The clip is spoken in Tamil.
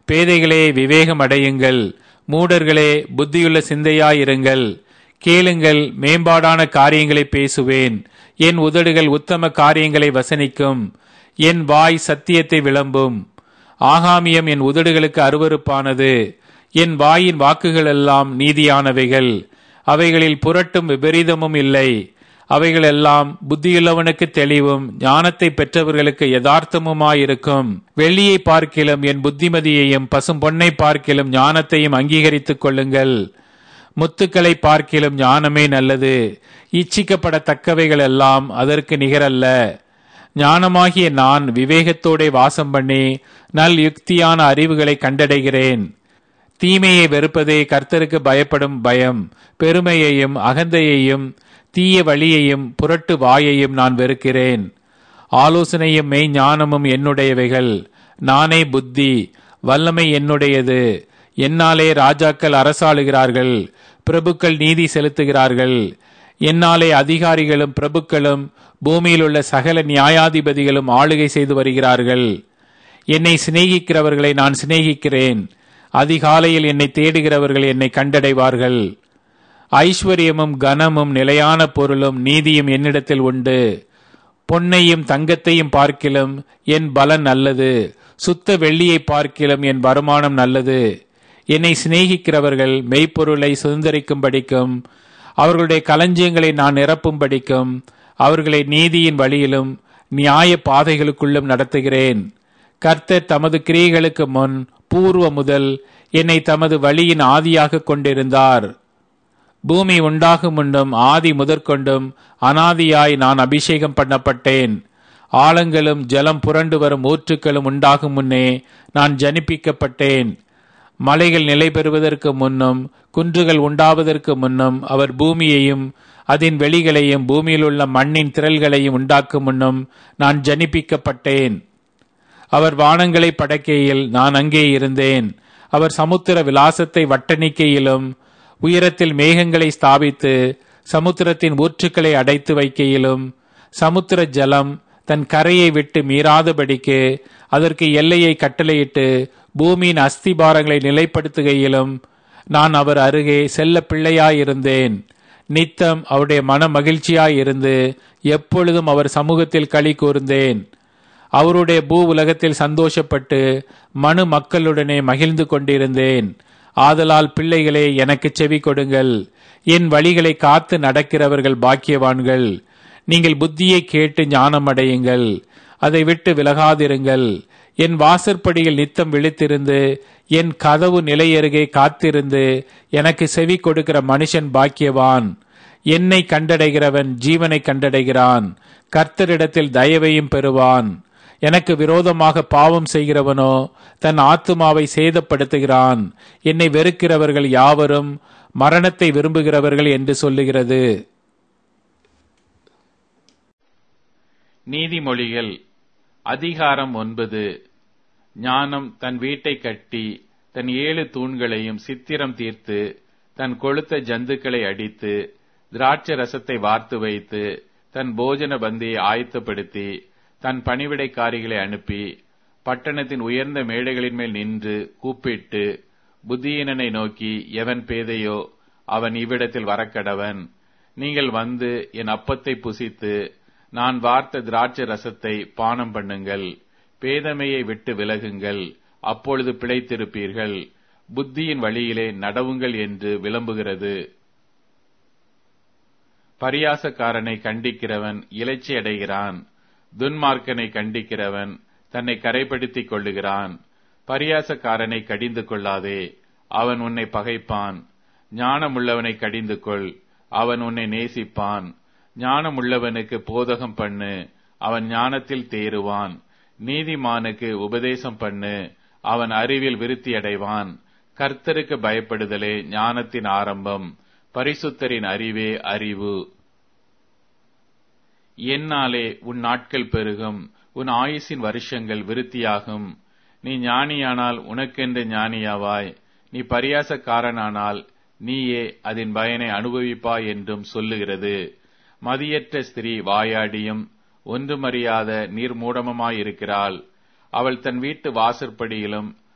பேதைகளே விவேகம் அடையுங்கள் மூடர்களே புத்தியுள்ள சிந்தையாயிருங்கள் கேளுங்கள் மேம்பாடான காரியங்களை பேசுவேன் என் உதடுகள் உத்தம காரியங்களை வசனிக்கும் என் வாய் சத்தியத்தை விளம்பும் ஆகாமியம் என் உதடுகளுக்கு அருவருப்பானது என் வாயின் வாக்குகள் எல்லாம் நீதியானவைகள் அவைகளில் புரட்டும் விபரீதமும் இல்லை அவைகளெல்லாம் புத்தியுள்ளவனுக்கு தெளிவும் ஞானத்தை பெற்றவர்களுக்கு யதார்த்தமுமாயிருக்கும் வெள்ளியை பார்க்கிலும் என் புத்திமதியையும் பசும் பொன்னை பார்க்கிலும் ஞானத்தையும் அங்கீகரித்துக் கொள்ளுங்கள் முத்துக்களை பார்க்கிலும் ஞானமே நல்லது இச்சிக்கப்படத்தக்கவைகள் எல்லாம் அதற்கு நிகரல்ல ஞானமாகிய நான் விவேகத்தோടെ வாசம் பண்ணி நல் யுக்தியான அறிவுகளை கண்டடைகிறேன் தீமையை வெறுப்பதே கர்த்தருக்கு பயப்படும் பயம் பெருமையையும் அகந்தையையும் தீய வழியையும் புரட்டு வாயையும் நான் வெறுக்கிறேன் ஆலோசனையும் மெய் ஞானமும் என்னுடையவைகள் நானே புத்தி வல்லமை என்னுடையது என்னாலே ராஜாக்கள் அரசாளுகிறார்கள் பிரபுக்கள் நீதி செலுத்துகிறார்கள் என்னாலே அதிகாரிகளும் பிரபுக்களும் பூமியில் உள்ள சகல நியாயாதிபதிகளும் ஆளுகை செய்து வருகிறார்கள் என்னை சிநேகிக்கிறவர்களை நான் சிநேகிக்கிறேன் அதிகாலையில் என்னை தேடுகிறவர்கள் என்னை கண்டடைவார்கள் ஐஸ்வர்யமும் கனமும் நிலையான பொருளும் நீதியும் என்னிடத்தில் உண்டு பொன்னையும் தங்கத்தையும் பார்க்கிலும் என் பலன் நல்லது சுத்த வெள்ளியை பார்க்கிலும் என் வருமானம் நல்லது என்னை சிநேகிக்கிறவர்கள் மெய்ப்பொருளை சுதந்திரிக்கும்படிக்கும் அவர்களுடைய களஞ்சியங்களை நான் நிரப்பும்படிக்கும் அவர்களை நீதியின் வழியிலும் நியாய பாதைகளுக்குள்ளும் நடத்துகிறேன் கர்த்தர் தமது கிரியைகளுக்கு முன் பூர்வ முதல் என்னை தமது வழியின் ஆதியாக கொண்டிருந்தார் பூமி உண்டாகும் முன்னும் ஆதி முதற்கொண்டும் அனாதியாய் நான் அபிஷேகம் பண்ணப்பட்டேன் ஆழங்களும் ஜலம் புரண்டு வரும் ஊற்றுக்களும் உண்டாகும் முன்னே நான் ஜனிப்பிக்கப்பட்டேன் மலைகள் நிலை பெறுவதற்கு முன்னும் குன்றுகள் உண்டாவதற்கு முன்னும் அவர் பூமியையும் அதன் வெளிகளையும் பூமியில் உள்ள மண்ணின் திரள்களையும் உண்டாக்கும் முன்னும் நான் ஜனிப்பிக்கப்பட்டேன் அவர் வானங்களை படைக்கையில் நான் அங்கே இருந்தேன் அவர் சமுத்திர விலாசத்தை வட்டணிக்கையிலும் உயரத்தில் மேகங்களை ஸ்தாபித்து சமுத்திரத்தின் ஊற்றுக்களை அடைத்து வைக்கையிலும் சமுத்திர ஜலம் தன் கரையை விட்டு மீறாதபடிக்கு அதற்கு எல்லையை கட்டளையிட்டு பூமியின் அஸ்திபாரங்களை நிலைப்படுத்துகையிலும் நான் அவர் அருகே செல்ல பிள்ளையாயிருந்தேன் நித்தம் அவருடைய மன மகிழ்ச்சியாயிருந்து எப்பொழுதும் அவர் சமூகத்தில் களி கூர்ந்தேன் அவருடைய பூ உலகத்தில் சந்தோஷப்பட்டு மனு மக்களுடனே மகிழ்ந்து கொண்டிருந்தேன் ஆதலால் பிள்ளைகளே எனக்கு செவி கொடுங்கள் என் வழிகளை காத்து நடக்கிறவர்கள் பாக்கியவான்கள் நீங்கள் புத்தியை கேட்டு ஞானம் அடையுங்கள் அதை விட்டு விலகாதிருங்கள் என் வாசற்படியில் நித்தம் விழித்திருந்து என் கதவு நிலையருகே காத்திருந்து எனக்கு செவி கொடுக்கிற மனுஷன் பாக்கியவான் என்னை கண்டடைகிறவன் ஜீவனை கண்டடைகிறான் கர்த்தரிடத்தில் தயவையும் பெறுவான் எனக்கு விரோதமாக பாவம் செய்கிறவனோ தன் ஆத்துமாவை சேதப்படுத்துகிறான் என்னை வெறுக்கிறவர்கள் யாவரும் மரணத்தை விரும்புகிறவர்கள் என்று சொல்லுகிறது நீதிமொழிகள் அதிகாரம் ஒன்பது ஞானம் தன் வீட்டை கட்டி தன் ஏழு தூண்களையும் சித்திரம் தீர்த்து தன் கொளுத்த ஜந்துக்களை அடித்து திராட்சை ரசத்தை வார்த்து வைத்து தன் போஜன பந்தியை ஆயத்தப்படுத்தி தன் பணிவிடைக்காரிகளை அனுப்பி பட்டணத்தின் உயர்ந்த மேடைகளின் மேல் நின்று கூப்பிட்டு புத்தியீனனை நோக்கி எவன் பேதையோ அவன் இவ்விடத்தில் வரக்கடவன் நீங்கள் வந்து என் அப்பத்தை புசித்து நான் வார்த்த திராட்சை ரசத்தை பானம் பண்ணுங்கள் பேதமையை விட்டு விலகுங்கள் அப்பொழுது பிழைத்திருப்பீர்கள் புத்தியின் வழியிலே நடவுங்கள் என்று விளம்புகிறது பரியாசக்காரனை கண்டிக்கிறவன் இலைச்சி அடைகிறான் துன்மார்க்கனை கண்டிக்கிறவன் தன்னை கரைப்படுத்திக் கொள்ளுகிறான் பரியாசக்காரனை கடிந்து கொள்ளாதே அவன் உன்னை பகைப்பான் ஞானமுள்ளவனை கடிந்து கொள் அவன் உன்னை நேசிப்பான் ஞானமுள்ளவனுக்கு போதகம் பண்ணு அவன் ஞானத்தில் தேறுவான் நீதிமானுக்கு உபதேசம் பண்ணு அவன் அறிவில் விருத்தி அடைவான் கர்த்தருக்கு பயப்படுதலே ஞானத்தின் ஆரம்பம் பரிசுத்தரின் அறிவே அறிவு என்னாலே உன் நாட்கள் பெருகும் உன் ஆயுசின் வருஷங்கள் விருத்தியாகும் நீ ஞானியானால் உனக்கென்று ஞானியாவாய் நீ பரியாசக்காரனானால் நீயே அதன் பயனை அனுபவிப்பாய் என்றும் சொல்லுகிறது மதியற்ற ஸ்திரீ வாயாடியும் ஒன்றுமறியாத நீர்மூடமுமாயிருக்கிறாள் அவள் தன் வீட்டு வாசற்படியிலும்